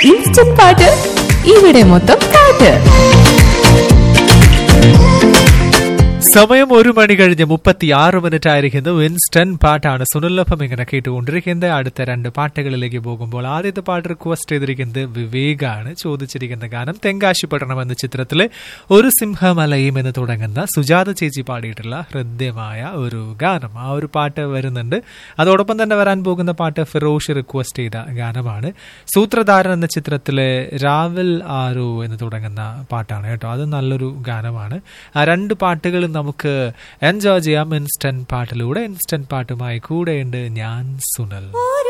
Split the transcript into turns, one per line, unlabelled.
instant പാട്ട് ഇവിടെ മൊത്തം പാട്ട്
സമയം ഒരു മണി കഴിഞ്ഞ് മുപ്പത്തി ആറ് മിനിറ്റ് ആയിരിക്കുന്നു ഇൻസ്റ്റന്റ് പാട്ടാണ് സുനിലൊപ്പം ഇങ്ങനെ കേട്ടുകൊണ്ടിരിക്കുന്നത് അടുത്ത രണ്ട് പാട്ടുകളിലേക്ക് പോകുമ്പോൾ ആദ്യത്തെ പാട്ട് റിക്വസ്റ്റ് ചെയ്തിരിക്കുന്നത് വിവേകാണ് ചോദിച്ചിരിക്കുന്ന ഗാനം തെങ്കാശിപട്ടണം എന്ന ചിത്രത്തിലെ ഒരു സിംഹമലയും എന്ന് തുടങ്ങുന്ന സുജാത ചേച്ചി പാടിയിട്ടുള്ള ഹൃദ്യമായ ഒരു ഗാനം ആ ഒരു പാട്ട് വരുന്നുണ്ട് അതോടൊപ്പം തന്നെ വരാൻ പോകുന്ന പാട്ട് ഫിറോഷ് റിക്വസ്റ്റ് ചെയ്ത ഗാനമാണ് സൂത്രധാരൻ എന്ന ചിത്രത്തിലെ രാവിൽ ആരോ എന്ന് തുടങ്ങുന്ന പാട്ടാണ് കേട്ടോ അത് നല്ലൊരു ഗാനമാണ് ആ രണ്ട് പാട്ടുകളും നമുക്ക് എൻജോയ് ചെയ്യാം ഇൻസ്റ്റന്റ് പാട്ടിലൂടെ ഇൻസ്റ്റന്റ് പാട്ടുമായി കൂടെയുണ്ട് ഞാൻ സുനൽ